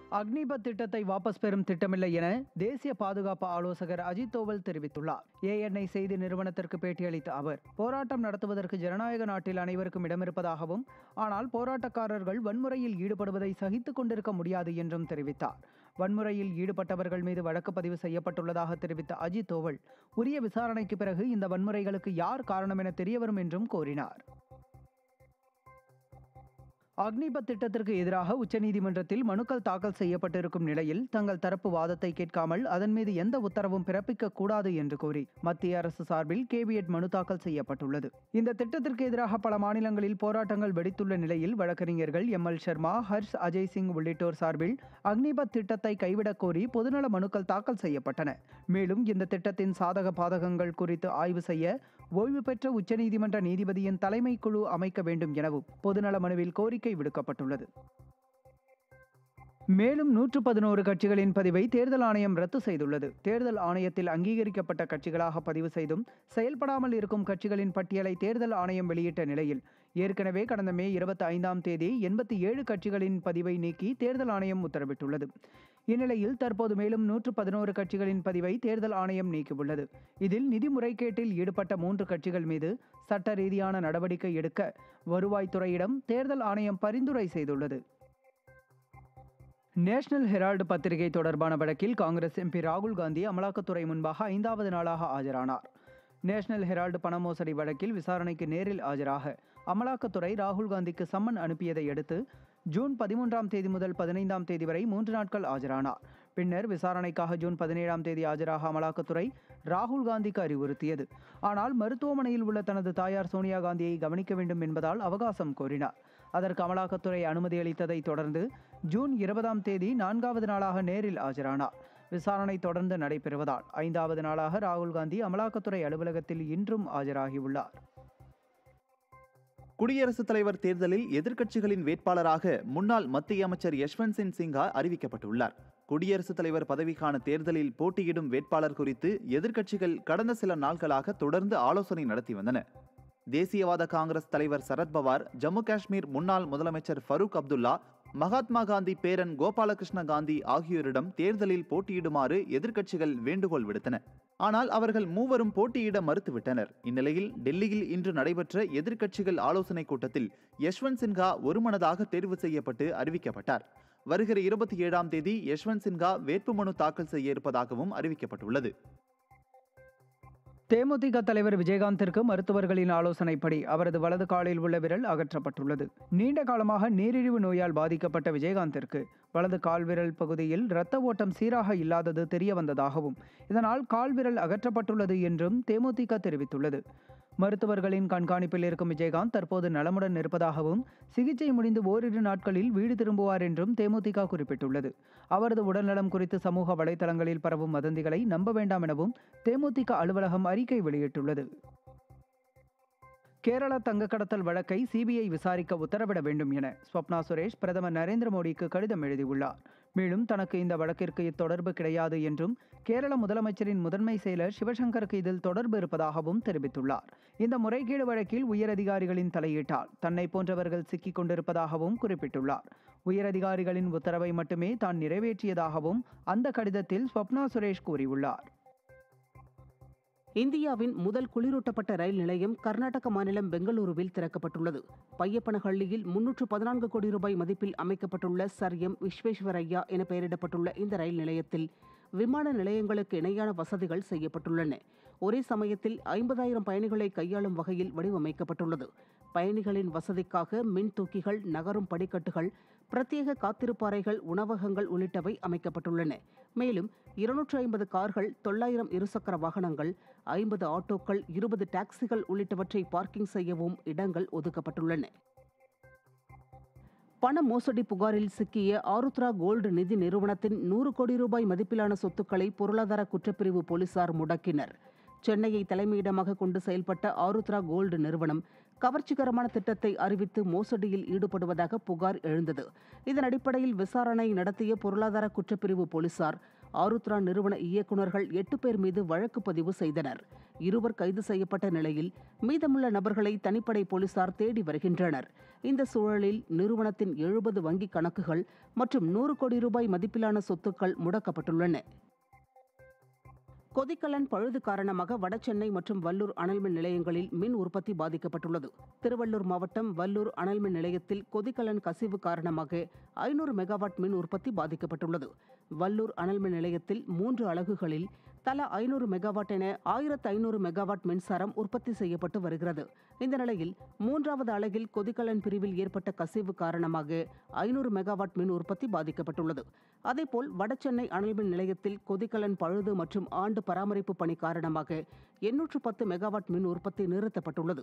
அக்னிபத் திட்டத்தை வாபஸ் பெறும் திட்டமில்லை என தேசிய பாதுகாப்பு ஆலோசகர் அஜித் தோவல் தெரிவித்துள்ளார் ஏஎன்ஐ செய்தி நிறுவனத்திற்கு பேட்டியளித்த அவர் போராட்டம் நடத்துவதற்கு ஜனநாயக நாட்டில் அனைவருக்கும் இடமிருப்பதாகவும் ஆனால் போராட்டக்காரர்கள் வன்முறையில் ஈடுபடுவதை சகித்துக் கொண்டிருக்க முடியாது என்றும் தெரிவித்தார் வன்முறையில் ஈடுபட்டவர்கள் மீது வழக்கு பதிவு செய்யப்பட்டுள்ளதாக தெரிவித்த அஜித் தோவல் உரிய விசாரணைக்கு பிறகு இந்த வன்முறைகளுக்கு யார் காரணம் என தெரியவரும் என்றும் கூறினார் அக்னிபத் திட்டத்திற்கு எதிராக உச்சநீதிமன்றத்தில் மனுக்கள் தாக்கல் செய்யப்பட்டிருக்கும் நிலையில் தங்கள் தரப்பு வாதத்தை கேட்காமல் அதன் மீது எந்த உத்தரவும் பிறப்பிக்க கூடாது என்று கூறி மத்திய அரசு சார்பில் கேவியட் மனு தாக்கல் செய்யப்பட்டுள்ளது இந்த திட்டத்திற்கு எதிராக பல மாநிலங்களில் போராட்டங்கள் வெடித்துள்ள நிலையில் வழக்கறிஞர்கள் எம் எல் சர்மா ஹர்ஷ் அஜய் சிங் உள்ளிட்டோர் சார்பில் அக்னிபத் திட்டத்தை கைவிடக் கோரி பொதுநல மனுக்கள் தாக்கல் செய்யப்பட்டன மேலும் இந்த திட்டத்தின் சாதக பாதகங்கள் குறித்து ஆய்வு செய்ய ஓய்வு பெற்ற உச்சநீதிமன்ற நீதிபதியின் தலைமை குழு அமைக்க வேண்டும் எனவும் பொதுநல மனுவில் கோரிக்கை விடுக்கப்பட்டுள்ளது மேலும் நூற்று பதினோரு கட்சிகளின் பதிவை தேர்தல் ஆணையம் ரத்து செய்துள்ளது தேர்தல் ஆணையத்தில் அங்கீகரிக்கப்பட்ட கட்சிகளாக பதிவு செய்தும் செயல்படாமல் இருக்கும் கட்சிகளின் பட்டியலை தேர்தல் ஆணையம் வெளியிட்ட நிலையில் ஏற்கனவே கடந்த மே இருபத்தி ஐந்தாம் தேதி எண்பத்தி ஏழு கட்சிகளின் பதிவை நீக்கி தேர்தல் ஆணையம் உத்தரவிட்டுள்ளது இந்நிலையில் தற்போது மேலும் நூற்று பதினோரு கட்சிகளின் பதிவை தேர்தல் ஆணையம் நீக்கியுள்ளது இதில் நிதி முறைகேட்டில் ஈடுபட்ட மூன்று கட்சிகள் மீது சட்ட ரீதியான நடவடிக்கை எடுக்க வருவாய்த்துறையிடம் தேர்தல் ஆணையம் பரிந்துரை செய்துள்ளது நேஷனல் ஹெரால்டு பத்திரிகை தொடர்பான வழக்கில் காங்கிரஸ் எம்பி ராகுல் காந்தி அமலாக்கத்துறை முன்பாக ஐந்தாவது நாளாக ஆஜரானார் நேஷனல் ஹெரால்டு பண மோசடி வழக்கில் விசாரணைக்கு நேரில் ஆஜராக அமலாக்கத்துறை ராகுல் காந்திக்கு சம்மன் அனுப்பியதை அடுத்து ஜூன் பதிமூன்றாம் தேதி முதல் பதினைந்தாம் தேதி வரை மூன்று நாட்கள் ஆஜரானார் பின்னர் விசாரணைக்காக ஜூன் பதினேழாம் தேதி ஆஜராக அமலாக்கத்துறை ராகுல் காந்திக்கு அறிவுறுத்தியது ஆனால் மருத்துவமனையில் உள்ள தனது தாயார் சோனியா காந்தியை கவனிக்க வேண்டும் என்பதால் அவகாசம் கோரினார் அதற்கு அமலாக்கத்துறை அனுமதி அளித்ததை தொடர்ந்து ஜூன் இருபதாம் தேதி நான்காவது நாளாக நேரில் ஆஜரானார் விசாரணை தொடர்ந்து நடைபெறுவதால் ஐந்தாவது நாளாக ராகுல் காந்தி அமலாக்கத்துறை அலுவலகத்தில் இன்றும் ஆஜராகியுள்ளார் குடியரசுத் தலைவர் தேர்தலில் எதிர்க்கட்சிகளின் வேட்பாளராக முன்னாள் மத்திய அமைச்சர் யஷ்வந்த் சிங் சின்ஹா அறிவிக்கப்பட்டுள்ளார் குடியரசுத் தலைவர் பதவிக்கான தேர்தலில் போட்டியிடும் வேட்பாளர் குறித்து எதிர்க்கட்சிகள் கடந்த சில நாட்களாக தொடர்ந்து ஆலோசனை நடத்தி வந்தன தேசியவாத காங்கிரஸ் தலைவர் சரத்பவார் ஜம்மு காஷ்மீர் முன்னாள் முதலமைச்சர் ஃபரூக் அப்துல்லா மகாத்மா காந்தி பேரன் கோபாலகிருஷ்ண காந்தி ஆகியோரிடம் தேர்தலில் போட்டியிடுமாறு எதிர்க்கட்சிகள் வேண்டுகோள் விடுத்தன ஆனால் அவர்கள் மூவரும் போட்டியிட மறுத்துவிட்டனர் இந்நிலையில் டெல்லியில் இன்று நடைபெற்ற எதிர்க்கட்சிகள் ஆலோசனைக் கூட்டத்தில் யஷ்வந்த் சின்ஹா ஒருமனதாக தேர்வு செய்யப்பட்டு அறிவிக்கப்பட்டார் வருகிற இருபத்தி ஏழாம் தேதி யஷ்வந்த் சின்ஹா வேட்புமனு தாக்கல் செய்ய இருப்பதாகவும் அறிவிக்கப்பட்டுள்ளது தேமுதிக தலைவர் விஜயகாந்திற்கு மருத்துவர்களின் ஆலோசனைப்படி அவரது வலது காலில் உள்ள விரல் அகற்றப்பட்டுள்ளது நீண்ட காலமாக நீரிழிவு நோயால் பாதிக்கப்பட்ட விஜயகாந்திற்கு வலது கால்விரல் பகுதியில் இரத்த ஓட்டம் சீராக இல்லாதது தெரிய வந்ததாகவும் இதனால் கால்விரல் அகற்றப்பட்டுள்ளது என்றும் தேமுதிக தெரிவித்துள்ளது மருத்துவர்களின் கண்காணிப்பில் இருக்கும் விஜயகாந்த் தற்போது நலமுடன் இருப்பதாகவும் சிகிச்சை முடிந்து ஓரிரு நாட்களில் வீடு திரும்புவார் என்றும் தேமுதிக குறிப்பிட்டுள்ளது அவரது உடல்நலம் குறித்து சமூக வலைதளங்களில் பரவும் வதந்திகளை நம்ப வேண்டாம் எனவும் தேமுதிக அலுவலகம் அறிக்கை வெளியிட்டுள்ளது கேரள தங்க கடத்தல் வழக்கை சிபிஐ விசாரிக்க உத்தரவிட வேண்டும் என ஸ்வப்னா சுரேஷ் பிரதமர் நரேந்திர மோடிக்கு கடிதம் எழுதியுள்ளார் மேலும் தனக்கு இந்த வழக்கிற்கு தொடர்பு கிடையாது என்றும் கேரள முதலமைச்சரின் முதன்மை செயலர் சிவசங்கருக்கு இதில் தொடர்பு இருப்பதாகவும் தெரிவித்துள்ளார் இந்த முறைகேடு வழக்கில் உயரதிகாரிகளின் தலையீட்டால் தன்னை போன்றவர்கள் சிக்கிக் கொண்டிருப்பதாகவும் குறிப்பிட்டுள்ளார் உயரதிகாரிகளின் உத்தரவை மட்டுமே தான் நிறைவேற்றியதாகவும் அந்த கடிதத்தில் ஸ்வப்னா சுரேஷ் கூறியுள்ளார் இந்தியாவின் முதல் குளிரூட்டப்பட்ட ரயில் நிலையம் கர்நாடக மாநிலம் பெங்களூருவில் திறக்கப்பட்டுள்ளது பையப்பனஹள்ளியில் முன்னூற்று பதினான்கு கோடி ரூபாய் மதிப்பில் அமைக்கப்பட்டுள்ள சர் எம் விஸ்வேஸ்வரையா என பெயரிடப்பட்டுள்ள இந்த ரயில் நிலையத்தில் விமான நிலையங்களுக்கு இணையான வசதிகள் செய்யப்பட்டுள்ளன ஒரே சமயத்தில் ஐம்பதாயிரம் பயணிகளை கையாளும் வகையில் வடிவமைக்கப்பட்டுள்ளது பயணிகளின் வசதிக்காக மின் தூக்கிகள் நகரும் படிக்கட்டுகள் பிரத்யேக காத்திருப்பாறைகள் உணவகங்கள் உள்ளிட்டவை அமைக்கப்பட்டுள்ளன மேலும் இருநூற்று ஐம்பது கார்கள் தொள்ளாயிரம் இருசக்கர வாகனங்கள் ஐம்பது ஆட்டோக்கள் இருபது டாக்ஸிகள் உள்ளிட்டவற்றை பார்க்கிங் செய்யவும் இடங்கள் ஒதுக்கப்பட்டுள்ளன பண மோசடி புகாரில் சிக்கிய ஆருத்ரா கோல்டு நிதி நிறுவனத்தின் நூறு கோடி ரூபாய் மதிப்பிலான சொத்துக்களை பொருளாதார குற்றப்பிரிவு போலீசார் முடக்கினர் சென்னையை தலைமையிடமாக கொண்டு செயல்பட்ட ஆருத்ரா கோல்டு நிறுவனம் கவர்ச்சிகரமான திட்டத்தை அறிவித்து மோசடியில் ஈடுபடுவதாக புகார் எழுந்தது இதன் அடிப்படையில் விசாரணை நடத்திய பொருளாதார குற்றப்பிரிவு போலீசார் ஆருத்ரா நிறுவன இயக்குநர்கள் எட்டு பேர் மீது வழக்கு பதிவு செய்தனர் இருவர் கைது செய்யப்பட்ட நிலையில் மீதமுள்ள நபர்களை தனிப்படை போலீசார் தேடி வருகின்றனர் இந்த சூழலில் நிறுவனத்தின் எழுபது வங்கிக் கணக்குகள் மற்றும் நூறு கோடி ரூபாய் மதிப்பிலான சொத்துக்கள் முடக்கப்பட்டுள்ளன கொதிக்கலன் பழுது காரணமாக வடசென்னை மற்றும் வல்லூர் அனல்மின் நிலையங்களில் மின் உற்பத்தி பாதிக்கப்பட்டுள்ளது திருவள்ளூர் மாவட்டம் வல்லூர் அனல்மின் நிலையத்தில் கொதிக்கலன் கசிவு காரணமாக ஐநூறு மெகாவாட் மின் உற்பத்தி பாதிக்கப்பட்டுள்ளது வல்லூர் அனல்மின் நிலையத்தில் மூன்று அலகுகளில் தலா ஐநூறு மெகாவாட் என ஆயிரத்து ஐநூறு மெகாவாட் மின்சாரம் உற்பத்தி செய்யப்பட்டு வருகிறது இந்த நிலையில் மூன்றாவது அலகில் கொதிக்கலன் பிரிவில் ஏற்பட்ட கசிவு காரணமாக ஐநூறு மெகாவாட் மின் உற்பத்தி பாதிக்கப்பட்டுள்ளது அதேபோல் வடசென்னை அனல்மின் நிலையத்தில் கொதிக்கலன் பழுது மற்றும் ஆண்டு பராமரிப்பு பணி காரணமாக எண்ணூற்று பத்து மெகாவாட் மின் உற்பத்தி நிறுத்தப்பட்டுள்ளது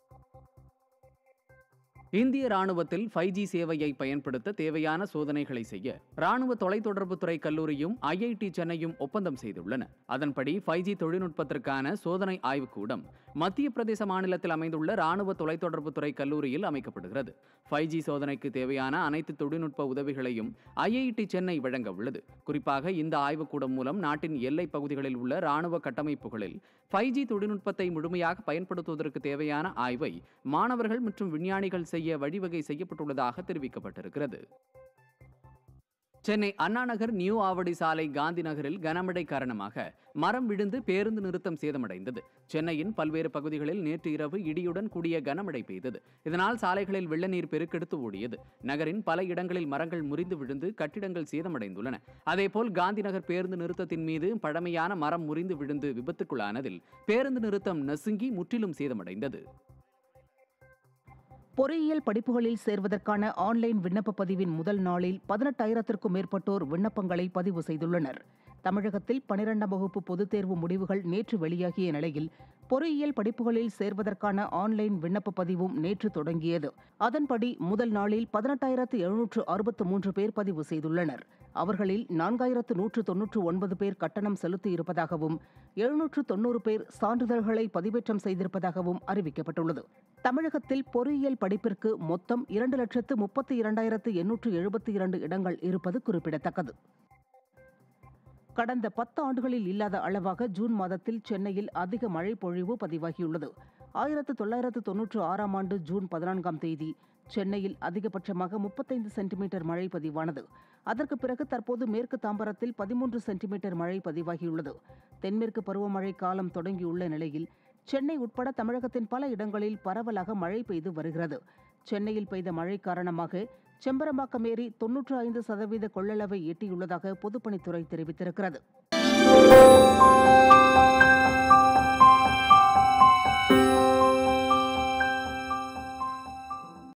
இந்திய ராணுவத்தில் ஃபைவ் ஜி சேவையை பயன்படுத்த தேவையான சோதனைகளை செய்ய ராணுவ தொலைத்தொடர்புத்துறை கல்லூரியும் ஐஐடி சென்னையும் ஒப்பந்தம் செய்துள்ளன அதன்படி ஃபைவ் ஜி தொழில்நுட்பத்திற்கான சோதனை ஆய்வுக்கூடம் மத்திய பிரதேச மாநிலத்தில் அமைந்துள்ள ராணுவ தொலைத்தொடர்புத்துறை கல்லூரியில் அமைக்கப்படுகிறது ஃபைவ் ஜி சோதனைக்கு தேவையான அனைத்து தொழில்நுட்ப உதவிகளையும் ஐஐடி சென்னை வழங்க உள்ளது குறிப்பாக இந்த ஆய்வுக்கூடம் மூலம் நாட்டின் எல்லை பகுதிகளில் உள்ள ராணுவ கட்டமைப்புகளில் ஃபைவ் ஜி தொழில்நுட்பத்தை முழுமையாக பயன்படுத்துவதற்கு தேவையான ஆய்வை மாணவர்கள் மற்றும் விஞ்ஞானிகள் செய்ய வழிவகை செய்யப்பட்டுள்ளதாக தெரிவிக்கப்பட்டிருக்கிறது சென்னை அண்ணா நகர் நியூ ஆவடி சாலை காந்தி நகரில் கனமழை காரணமாக மரம் விழுந்து பேருந்து நிறுத்தம் சேதமடைந்தது சென்னையின் பல்வேறு பகுதிகளில் நேற்று இரவு இடியுடன் கூடிய கனமழை பெய்தது இதனால் சாலைகளில் வெள்ள நீர் பெருக்கெடுத்து ஓடியது நகரின் பல இடங்களில் மரங்கள் முறிந்து விழுந்து கட்டிடங்கள் சேதமடைந்துள்ளன அதேபோல் காந்தி நகர் பேருந்து நிறுத்தத்தின் மீது பழமையான மரம் முறிந்து விழுந்து விபத்துக்குள்ளானதில் பேருந்து நிறுத்தம் நசுங்கி முற்றிலும் சேதமடைந்தது பொறியியல் படிப்புகளில் சேர்வதற்கான ஆன்லைன் விண்ணப்ப பதிவின் முதல் நாளில் பதினெட்டாயிரத்திற்கும் மேற்பட்டோர் விண்ணப்பங்களை பதிவு செய்துள்ளனர் தமிழகத்தில் பனிரெண்டாம் வகுப்பு பொதுத் தேர்வு முடிவுகள் நேற்று வெளியாகிய நிலையில் பொறியியல் படிப்புகளில் சேர்வதற்கான ஆன்லைன் விண்ணப்ப பதிவும் நேற்று தொடங்கியது அதன்படி முதல் நாளில் பதினெட்டாயிரத்து எழுநூற்று அறுபத்து மூன்று பேர் பதிவு செய்துள்ளனர் அவர்களில் நான்காயிரத்து நூற்று தொன்னூற்று ஒன்பது பேர் கட்டணம் செலுத்தி இருப்பதாகவும் எழுநூற்று தொன்னூறு பேர் சான்றிதழ்களை பதிவேற்றம் செய்திருப்பதாகவும் அறிவிக்கப்பட்டுள்ளது தமிழகத்தில் பொறியியல் படிப்பிற்கு மொத்தம் இரண்டு லட்சத்து முப்பத்தி இரண்டாயிரத்து எண்ணூற்று எழுபத்தி இரண்டு இடங்கள் இருப்பது குறிப்பிடத்தக்கது கடந்த பத்து ஆண்டுகளில் இல்லாத அளவாக ஜூன் மாதத்தில் சென்னையில் அதிக மழை பொழிவு பதிவாகியுள்ளது ஆயிரத்து தொள்ளாயிரத்து தொன்னூற்று ஆறாம் ஆண்டு ஜூன் பதினான்காம் தேதி சென்னையில் அதிகபட்சமாக முப்பத்தைந்து சென்டிமீட்டர் மழை பதிவானது அதற்கு பிறகு தற்போது மேற்கு தாம்பரத்தில் பதிமூன்று சென்டிமீட்டர் மழை பதிவாகியுள்ளது தென்மேற்கு பருவமழை காலம் தொடங்கியுள்ள நிலையில் சென்னை உட்பட தமிழகத்தின் பல இடங்களில் பரவலாக மழை பெய்து வருகிறது சென்னையில் பெய்த மழை காரணமாக செம்பரம்பாக்கம் ஏரி தொன்னூற்று ஐந்து சதவீத கொள்ளளவை எட்டியுள்ளதாக பொதுப்பணித்துறை தெரிவித்திருக்கிறது